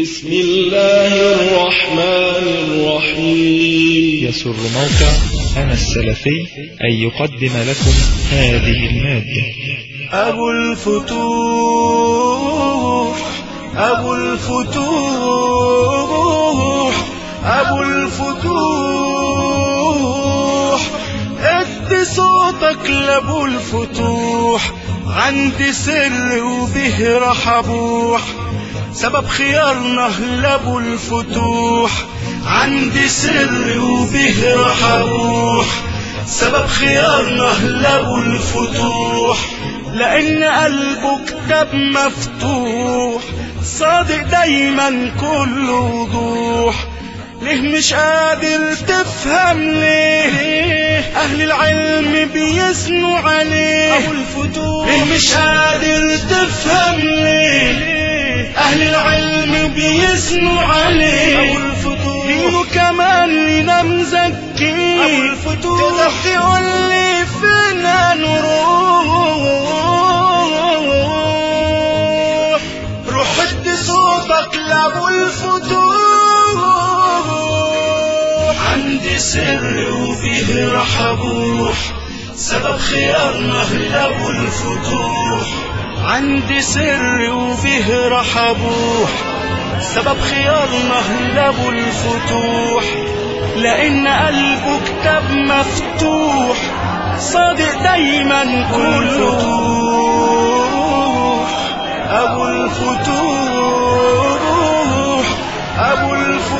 بسم الله الرحمن الرحيم يسر موقع أنا السلفي أن يقدم لكم هذه المادة أبو الفتوح أبو الفتوح أبو الفتوح ادي صوتك لأبو الفتوح عندي سر وبه راح أبوح سبب خيارنا لأبو الفتوح عندي سر وبه راح أروح سبب خيارنا لأبو الفتوح لأن قلبه كتاب مفتوح صادق دايما كل وضوح ليه مش قادر تفهم ليه أهل العلم بيثنوا عليه أبو الفتوح ليه مش قادر تفهم ليه أهل العلم بيثنوا عليه أبو الفتوح دينه كمان لنا مزكي أبو الفتوح تقدر تقول لي فينا نروح روح ادي صوتك لأبو الفتوح عندي سر وفيه راح أبوح سبب خيارنا لأبو الفتوح عندي سر وفيه راح أبوح سبب خيارنا لأبو الفتوح لأن قلبه كتاب مفتوح صادق دايما كل وضوح أبو الفتوح أبو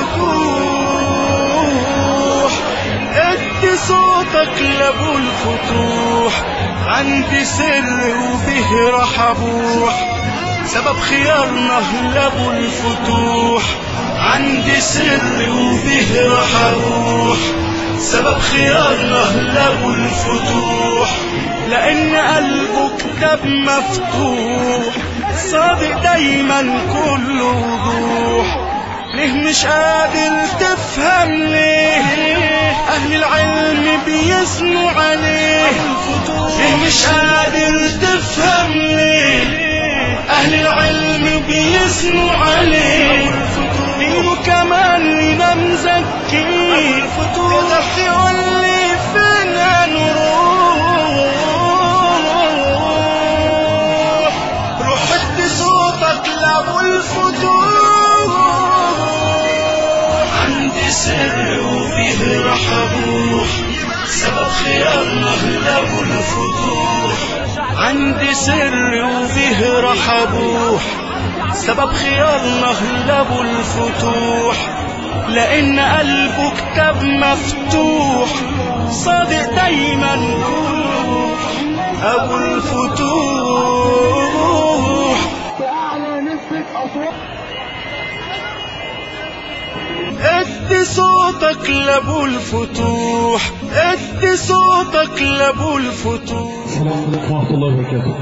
الفتوح ادي صوتك لأبو الفتوح عندي سر وبه راح أبوح سبب خيارنا لأبو الفتوح عندي سر وبه راح أروح سبب خيارنا لأبو الفتوح لأن قلبه كتاب مفتوح صادق دايما كل وضوح ليه مش قادر تفهم ليه أهل العلم بيثنوا عليه ليه مش قادر تفهم ليه أهل العلم بيثنوا عليه دينه كمان لنا مزكي تقدر تقول لي فينا نروح روح ادي صوتك لأبو الفتوح عندي سر وفيه راح أبوح سبب خيارنا لأبو الفتوح عندي سر وفيه راح أبوح سبب خيارنا لأبو الفتوح لأن قلبه كتاب مفتوح صادق دايما كله أبو الفتوح بأعلى نسبة أصوات ادي صوتك لأبو الفتوح ادي صوتك لأبو الفتوح السلام عليكم ورحمة الله وبركاته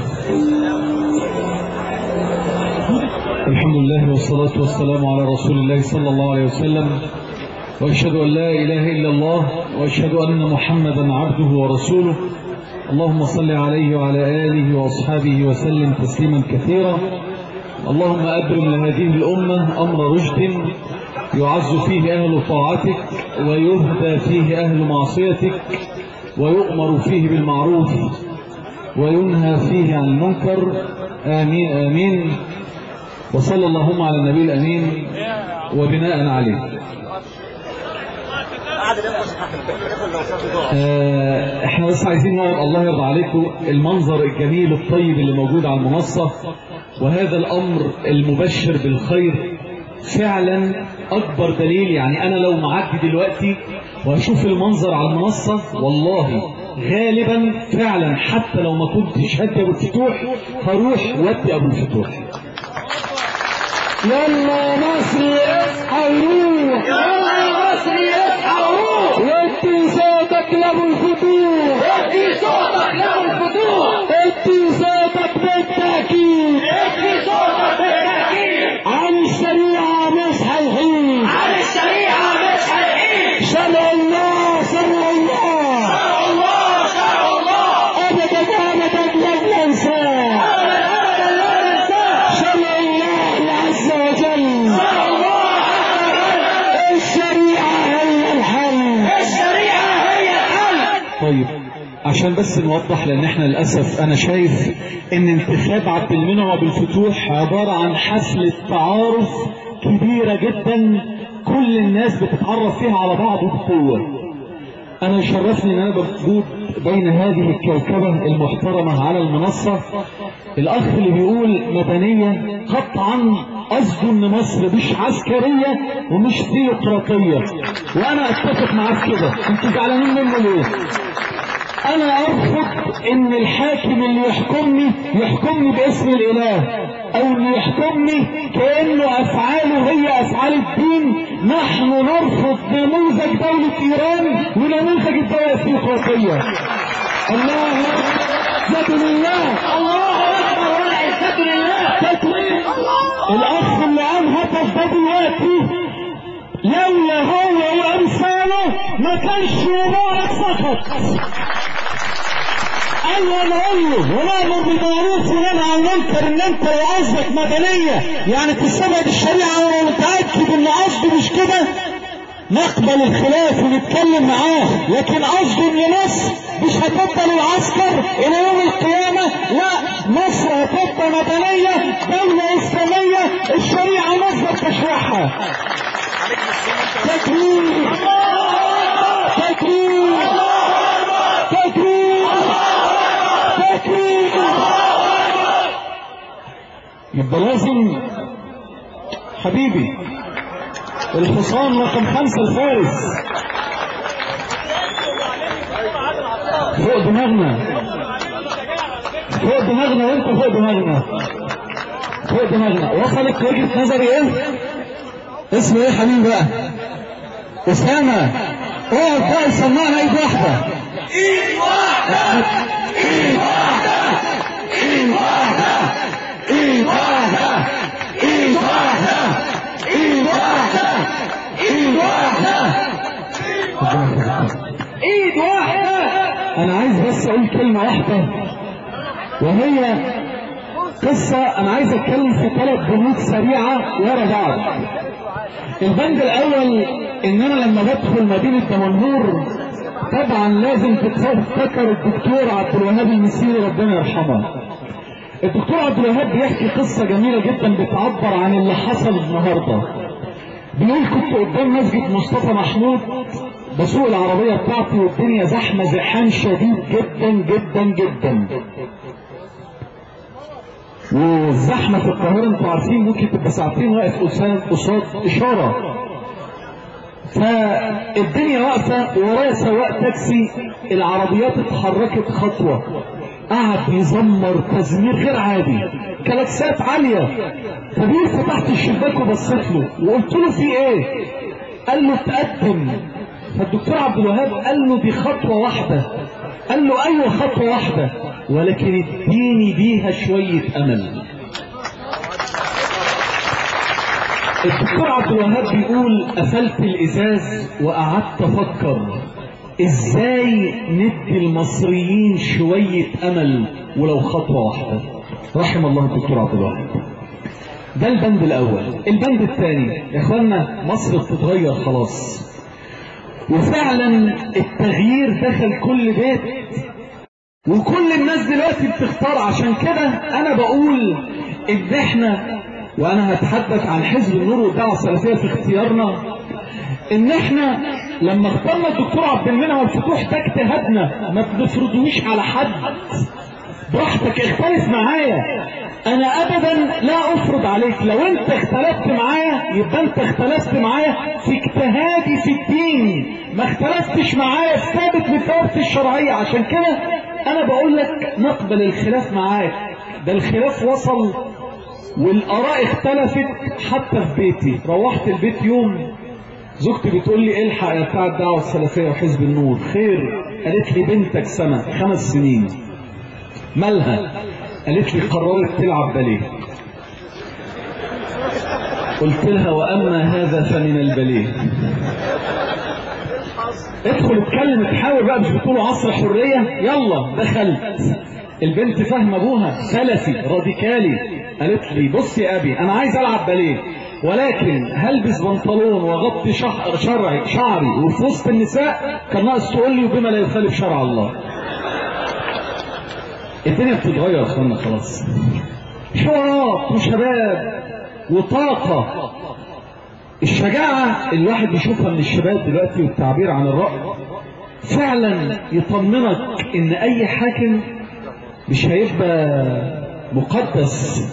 الحمد لله والصلاة والسلام على رسول الله صلى الله عليه وسلم وأشهد أن لا إله إلا الله وأشهد أن محمدا عبده ورسوله اللهم صل عليه وعلى آله وأصحابه وسلم تسليما كثيرا اللهم أبرم لهذه الأمة أمر رشد يعز فيه أهل طاعتك ويهدى فيه أهل معصيتك ويؤمر فيه بالمعروف وينهى فيه عن المنكر آمين آمين وصلى اللهم على النبي الأمين وبناء عليه آه، احنا بس عايزين نقول الله يرضى عليكم المنظر الجميل الطيب اللي موجود على المنصة وهذا الأمر المبشر بالخير فعلا أكبر دليل يعني أنا لو معدي دلوقتي وأشوف المنظر على المنصة والله غالبا فعلا حتى لو ما كنتش هدي أبو الفتوح هروح وادي أبو الفتوح يلا مصر اصحى وروح يلا مصر اصحى وروح ودي صوتك لابو الفتوح ودي صوتك لابو الفتوح ادي صوتك بالتأكيد ادي صوتك بالتأكيد عن الشريعة مش هيحيد عن الشريعة مش هيحيد شرع الله شرع الله شرع الله شرع الله ابدا ابدا لن ننساه شرع الله عز وجل طيب عشان بس نوضح لان احنا للاسف انا شايف ان انتخاب عبد المنعم بالفتوح عباره عن حفله تعارف كبيره جدا كل الناس بتتعرف فيها على بعض بقوه انا يشرفني ان انا موجود بين هذه الكوكبه المحترمه على المنصه الاخ اللي بيقول مدنيه قطعا قصده ان مصر مش عسكريه ومش ثيوقراطيه وانا اتفق معاه في كده انتوا زعلانين منه ليه؟ انا ارفض ان الحاكم اللي يحكمني يحكمني باسم الاله او انه يحكمني كانه افعاله هي افعال الدين نحن نرفض نموذج دولة ايران ونموذج الدولة الثيوقراطية الله اكبر لله الله اكبر والعزة لله تكبير الاخ اللي قام هتف ده دلوقتي لولا هو وامثاله ما كانش مبارك سقط ايوه انا اقول له ونامر بالمعروف وننهى عن المنكر ان انت لو قصدك مدنيه يعني تستبعد الشريعه وانا متاكد ان قصده مش كده نقبل الخلاف ونتكلم معاه لكن قصده ان مصر مش هتفضل العسكر الى يوم القيامه لا مصر هتبقى مدنيه دوله اسلاميه الشريعه مصدر تشريعها تكبير تكبير تكبير تكبير يبقى لازم حبيبي الحصان رقم خمسة الفارس فوق دماغنا فوق دماغنا وانت فوق دماغنا فوق دماغنا وصلت وجهة نظري ايه؟ اسمه ايه حبيبي بقى؟ اسامة اقعد بقى سمعنا ايد واحدة ايد واحدة ايد واحدة ايد واحدة ايد واحدة ايد واحدة ايد واحدة ايد واحدة ايد واحدة انا عايز بس اقول كلمة واحدة وهي قصة انا عايز اتكلم في ثلاث بنود سريعة ورا بعض البند الاول ان انا لما بدخل مدينة دمنهور طبعا لازم تتذكر الدكتور عبد الوهاب المسيري ربنا يرحمه الدكتور عبد الوهاب بيحكي قصة جميلة جدا بتعبر عن اللي حصل النهاردة بيقول كنت قدام مسجد مصطفى محمود بسوق العربية بتاعتي والدنيا زحمة زحام شديد جدا جدا جدا والزحمة في القاهرة انتوا عارفين ممكن تبقى ساعتين واقف قصاد قصاد إشارة فالدنيا واقفة ورايا سواق تاكسي العربيات اتحركت خطوة قعد يزمر تزمير غير عادي كلاكسات عالية فبيقول فتحت الشباك وبصيت له وقلت له في ايه؟ قال له تقدم فالدكتور عبد الوهاب قال له دي خطوة واحدة قال له ايوه خطوة واحدة ولكن اديني بيها شوية امل الدكتور عبد الوهاب بيقول قفلت الازاز وقعدت افكر ازاي ندي المصريين شوية امل ولو خطوة واحدة رحم الله الدكتور عبد الوهاب ده البند الاول البند الثاني يا اخوانا مصر بتتغير خلاص وفعلا التغيير دخل كل بيت وكل الناس دلوقتي بتختار عشان كده انا بقول ان احنا وانا هتحدث عن حزب النور والدعوه السلفيه في اختيارنا ان احنا لما اخترنا الدكتور عبد المنعم الفتوح ده اجتهادنا ما بنفرضوش على حد براحتك اختلف معايا انا ابدا لا افرض عليك لو انت اختلفت معايا يبقى انت اختلفت معايا في اجتهادي في الدين ما اختلفتش معايا في ثابت للثوابت الشرعيه عشان كده انا بقول لك نقبل الخلاف معاك ده الخلاف وصل والاراء اختلفت حتى في بيتي روحت البيت يوم زوجتي بتقول لي الحق يا بتاع الدعوه السلفيه وحزب النور خير قالت لي بنتك سنه خمس سنين مالها قالت لي قررت تلعب باليه قلت لها واما هذا فمن البليه ادخل اتكلم اتحاور بقى مش بتقولوا عصر حريه يلا دخلت البنت فاهمه ابوها سلفي راديكالي قالت لي بص يا ابي انا عايز العب باليه ولكن هلبس بنطلون واغطي شعر شرعي شعري وفي وسط النساء كان ناقص تقول لي وبما لا يخالف شرع الله الدنيا بتتغير يا اخوانا خلاص حوارات وشباب وطاقة الشجاعة الواحد بيشوفها من الشباب دلوقتي والتعبير عن الرأي فعلا يطمنك ان اي حاكم مش هيبقى مقدس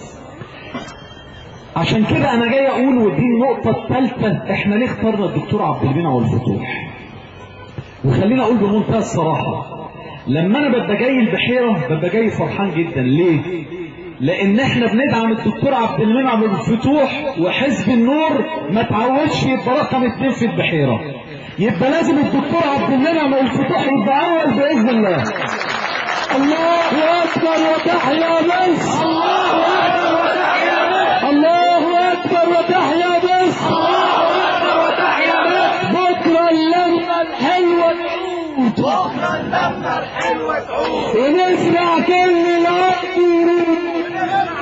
عشان كده انا جاي اقول ودي النقطة الثالثة احنا ليه اخترنا الدكتور عبد المنعم والفتوح وخلينا اقول بمنتهى الصراحة لما انا ببقى جاي البحيرة ببقى جاي فرحان جدا ليه لان احنا بندعم الدكتور عبد المنعم والفتوح وحزب النور ما تعودش يبقى رقم اتنين في البحيرة يبقى لازم الدكتور عبد المنعم والفتوح يبقى اول باذن الله الله اكبر وتحيا مصر الله اكبر وتحيا مصر الله اكبر وتحيا مصر الله اكبر وتحيا مصر بكره اللمه الحلوه تعود بكره اللمه الحلوه تعود ونسمع كل الارض ورود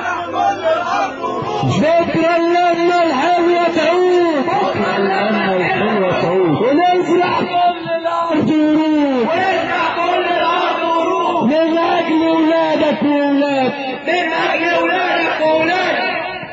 بكره اللمه الحلوه تعود بكره اللمه الحلوه تعود ونزرع كل الارض ورود ونزرع كل الارض ورود من اجل اولادك واولادك من اجل اولادك واولادك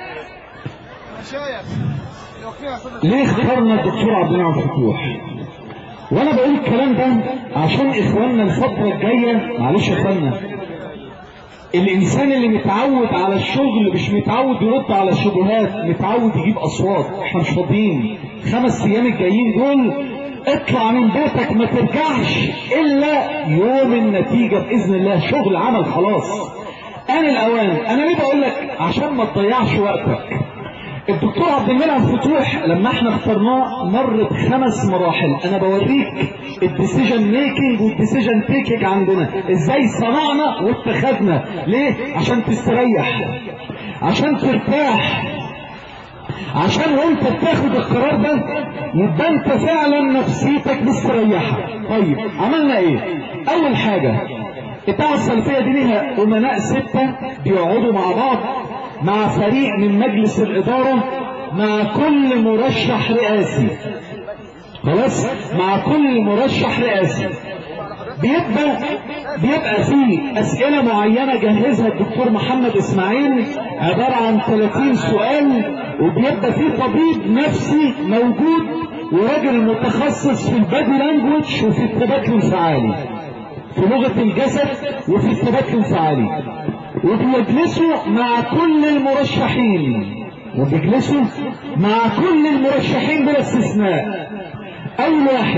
ليه اخترنا الدكتور عبد المنعم فتوح وانا بقول الكلام ده عشان اخواننا الفتره الجايه معلش يا اخواننا الانسان اللي متعود على الشغل مش متعود يرد على الشبهات متعود يجيب اصوات احنا مش فاضيين خمس ايام الجايين دول اطلع من بيتك ما ترجعش الا يوم النتيجه باذن الله شغل عمل خلاص انا الاوان انا ليه بقول لك عشان ما تضيعش وقتك الدكتور عبد المنعم فتوح لما احنا اخترناه مر بخمس مراحل انا بوريك الديسيجن ميكنج والديسيجن تيكنج عندنا ازاي صنعنا واتخذنا ليه عشان تستريح عشان ترتاح عشان وانت بتاخد القرار ده يبقى انت فعلا نفسيتك مستريحه طيب عملنا ايه اول حاجه الدعوه السلفيه دي ليها امناء سته بيقعدوا مع بعض مع فريق من مجلس الإدارة مع كل مرشح رئاسي خلاص مع كل مرشح رئاسي بيبقى بيبقى فيه أسئلة معينة جهزها الدكتور محمد إسماعيل عبارة عن 30 سؤال وبيبقى فيه طبيب نفسي موجود وراجل متخصص في البادي لانجوج وفي الثبات الانفعالي في لغة الجسد وفي الثبات الانفعالي وبيجلسوا مع كل المرشحين وبيجلسوا مع كل المرشحين بلا استثناء اول واحد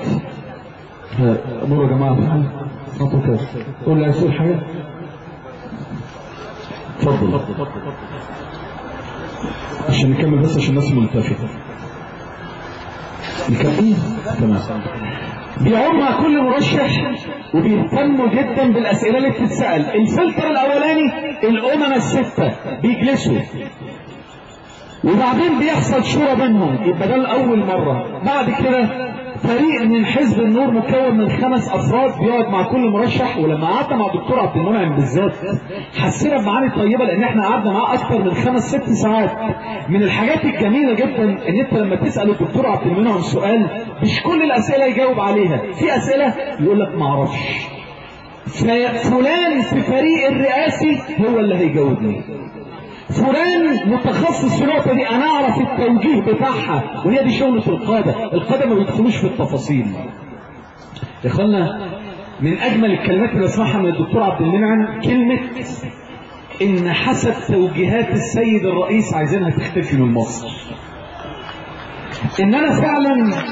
امور يا جماعه خطوه كده قول لي عايز حاجه اتفضل عشان نكمل بس عشان الناس ملتفته نكمل تمام بيقعدوا مع كل مرشح وبيهتموا جدا بالاسئله اللي بتتسال الفلتر الاولاني الامم السته بيجلسوا وبعدين بيحصل شورى بينهم يبقى ده لاول مره بعد كده فريق من حزب النور مكون من خمس افراد بيقعد مع كل مرشح ولما قعدنا مع الدكتور عبد المنعم بالذات حسينا بمعاني طيبه لان احنا قعدنا معاه اكتر من خمس ست ساعات من الحاجات الجميله جدا ان انت لما تسال الدكتور عبد المنعم سؤال مش كل الاسئله يجاوب عليها في اسئله يقول لك ما اعرفش فلان في فريق الرئاسي هو اللي هيجاوبني فلان متخصص في النقطه دي انا اعرف التوجيه بتاعها وهي دي شغله القاده القاده ما بيدخلوش في التفاصيل يا اخوانا من اجمل الكلمات اللي بسمعها من الدكتور عبد المنعم كلمه ان حسب توجيهات السيد الرئيس عايزينها تختفي من مصر ان انا فعلا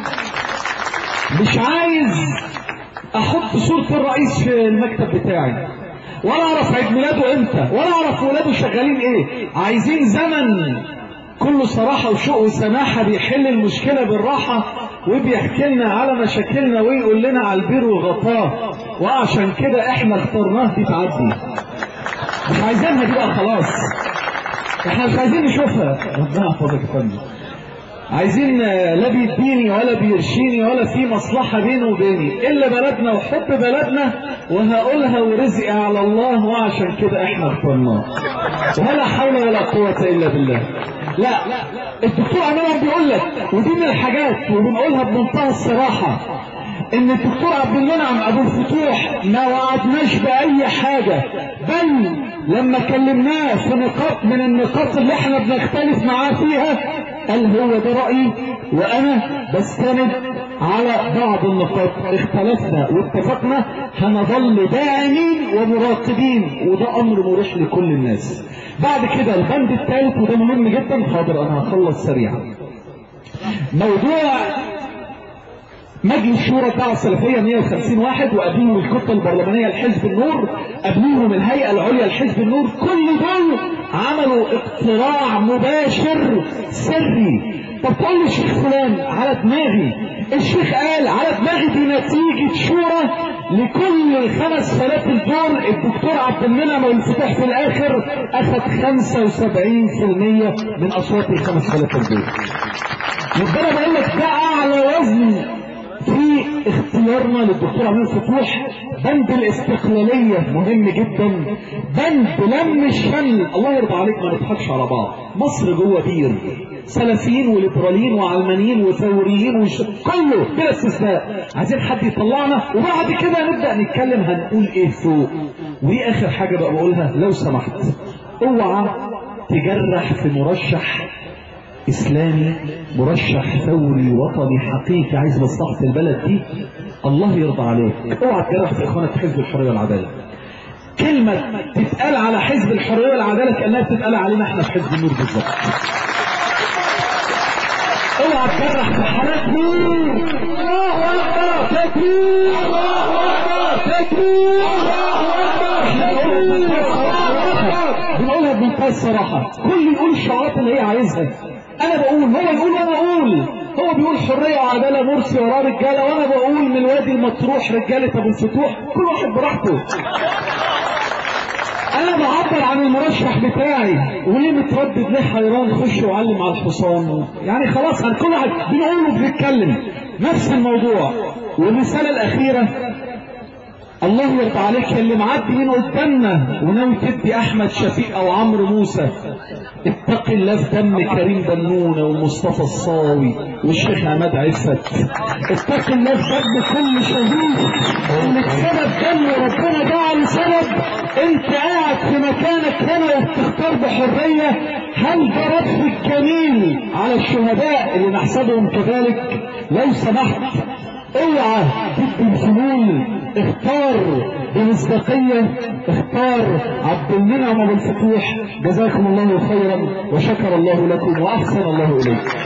مش عايز احط صورة الرئيس في المكتب بتاعي ولا اعرف عيد ميلاده امتى ولا اعرف ولاده شغالين ايه عايزين زمن كله صراحة وشوق وسماحة بيحل المشكلة بالراحة وبيحكي لنا على مشاكلنا ويقول لنا على البير وغطاه وعشان كده احنا اخترناه دي تعدي مش عايزينها دي بقى خلاص احنا مش عايزين نشوفها ربنا يحفظك يا فندم عايزين لا بيديني ولا بيرشيني ولا في مصلحة بينه وبيني إلا بلدنا وحب بلدنا وهقولها ورزقي على الله وعشان كده احنا اخترناه ولا حول ولا قوة إلا بالله لا الدكتور عمال بيقول لك ودي من الحاجات وبنقولها بمنتهى الصراحة ان الدكتور عبد المنعم ابو الفتوح ما وعدناش باي حاجة بل لما كلمناه في نقاط من النقاط اللي احنا بنختلف معاه فيها قال هو ده رأيي وانا بستند على بعض النقاط اختلفنا واتفقنا هنظل داعمين ومراقبين وده امر مريح لكل الناس بعد كده البند الثالث وده مهم جدا حاضر انا هخلص سريعا موضوع مجلس شورى الدعوة السلفية 150 واحد وقبليهم الكتلة البرلمانية لحزب النور قبليهم الهيئة العليا لحزب النور كل دول عملوا اقتراع مباشر سري طب تقول لي الشيخ فلان على دماغي الشيخ قال على دماغي دي نتيجة شورى لكل الخمس فلاتل دول الدكتور عبد المنعم والفتح في الاخر اخذ 75% من اصوات الخمس فلاتل دول يبقى انا بقول لك ده اعلى وزن في اختيارنا للدكتور عماد فتوح بند الاستقلالية مهم جدا بند لم الشمل الله يرضى عليك ما نضحكش على بعض مصر جوه بير سلفيين وليبراليين وعلمانيين وثوريين وش... كله بلا استثناء عايزين حد يطلعنا وبعد كده نبدا نتكلم هنقول ايه فوق ودي اخر حاجه بقى بقولها لو سمحت اوعى تجرح في مرشح اسلامي مرشح ثوري وطني حقيقي عايز مصلحه البلد دي الله يرضى عليك اوعى تجرح في اخوانك في حزب الحريه والعداله كلمه تتقال على حزب الحريه والعداله كانها بتتقال علينا احنا في حزب النور بالظبط اوعى تجرح في حالات نور الله اكبر تكبير الله اكبر تكبير الله اكبر بنقولها بمنتهى الصراحه كل يقول الشعارات اللي هي عايزها انا بقول هو يقول وانا اقول هو بيقول حريه وعداله مرسي وراه رجاله وانا بقول من الوادي المطروح رجاله ابو الفتوح كل واحد براحته انا بعبر عن المرشح بتاعي وليه متردد ليه حيران خش وعلم على الحصان يعني خلاص عن كل واحد بنقول وبنتكلم نفس الموضوع والرساله الاخيره الله يرضى عليك اللي معدي من قدامنا وناوي تدي احمد شفيق او عمرو موسى اتق الله في دم كريم بنونه ومصطفى الصاوي والشيخ عماد عفت اتق الله في دم كل شهيد اللي بسبب دم ربنا جعل سبب انت قاعد في مكانك هنا وبتختار بحريه هل ده رفض الجميل على الشهداء اللي نحسبهم كذلك لو سمحت اوعى تدي الفنون اختار بمصداقية اختار عبد المنعم ابو الفتوح جزاكم الله خيرا وشكر الله لكم واحسن الله اليكم